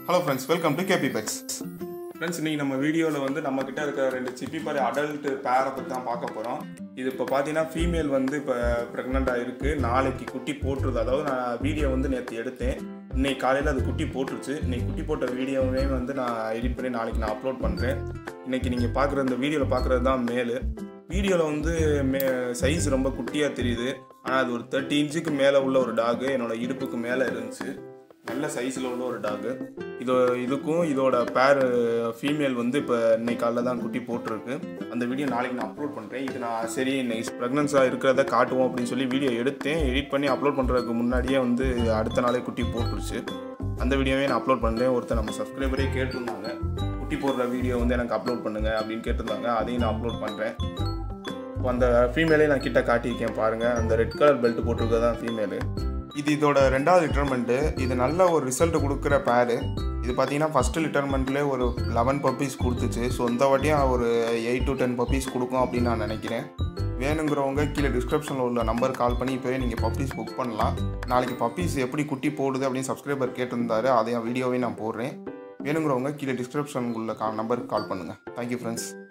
hello friends welcome to KB pets friends இன்றைக்கி நம்ம வீடியோவில் வந்து நம்ம கிட்ட இருக்கிற ரெண்டு சிப்பி பாரு அடல்ட் பேரை பற்றி தான் பார்க்க போகிறோம் இது இப்போ பார்த்தீங்கன்னா ஃபீமேல் வந்து இப்போ ப்ரெக்னெண்ட்டாக இருக்குது நாளைக்கு குட்டி போட்டுருது அதாவது நான் வீடியோ வந்து நேற்று எடுத்தேன் இன்னைக்கு காலையில் அது குட்டி போட்டுருச்சு இன்னைக்கு குட்டி போட்ட வீடியோவே வந்து நான் எடிட் பண்ணி நாளைக்கு நான் அப்லோட் பண்ணுறேன் இன்னைக்கு நீங்கள் பார்க்குற இந்த வீடியோவில் பார்க்குறது தான் மேலு வீடியோவில் வந்து மே சைஸ் ரொம்ப குட்டியாக தெரியுது ஆனால் அது ஒரு தேர்ட்டி இன்ச்சுக்கு மேலே உள்ள ஒரு டாகு என்னோட இடுப்புக்கு மேலே இருந்துச்சு நல்ல சைஸில் உள்ள ஒரு டாகு இது இதுக்கும் இதோட பேர் ஃபீமேல் வந்து இப்போ இன்னைக்கு காலைல தான் குட்டி போட்டிருக்கு அந்த வீடியோ நாளைக்கு நான் அப்லோட் பண்ணுறேன் இது நான் சரி இன்னைக்கு ப்ரெக்னன்ஸாக இருக்கிறத காட்டுவோம் அப்படின்னு சொல்லி வீடியோ எடுத்தேன் எடிட் பண்ணி அப்லோட் பண்ணுறதுக்கு முன்னாடியே வந்து அடுத்த நாளே குட்டி போட்டுருச்சு அந்த வீடியோவே நான் அப்லோட் பண்ணுறேன் ஒருத்தர் நம்ம சப்ஸ்கிரைபரே கேட்டிருந்தாங்க குட்டி போடுற வீடியோ வந்து எனக்கு அப்லோட் பண்ணுங்கள் அப்படின்னு கேட்டிருந்தாங்க அதையும் நான் அப்லோட் பண்ணுறேன் இப்போ அந்த ஃபீமேலே நான் கிட்ட காட்டியிருக்கேன் பாருங்கள் அந்த ரெட் கலர் பெல்ட் போட்டிருக்கிறது தான் ஃபீமேலு இது இதோட ரெண்டாவது லிட்டர்மெண்ட்டு இது நல்ல ஒரு ரிசல்ட் கொடுக்குற பேரு இது பார்த்தீங்கன்னா ஃபஸ்ட்டு லிட்டர்மெண்ட்லேயே ஒரு லெவன் பப்பீஸ் கொடுத்துச்சு ஸோ இந்த வாட்டியும் ஒரு எயிட் டு டென் பப்பீஸ் கொடுக்கும் அப்படின்னு நான் நினைக்கிறேன் வேணுங்கிறவங்க கீழே டிஸ்கிரிப்ஷனில் உள்ள நம்பர் கால் பண்ணி இப்போவே நீங்கள் பப்பீஸ் புக் பண்ணலாம் நாளைக்கு பப்பீஸ் எப்படி குட்டி போடுது அப்படின்னு சப்ஸ்கிரைபர் கேட்டிருந்தாரு அதையும் வீடியோவே நான் போடுறேன் வேணுங்கிறவங்க கீழே டிஸ்கிரிப்ஷன் உள்ள கா நம்பருக்கு கால் பண்ணுங்கள் தேங்க்யூ ஃப்ரெண்ட்ஸ்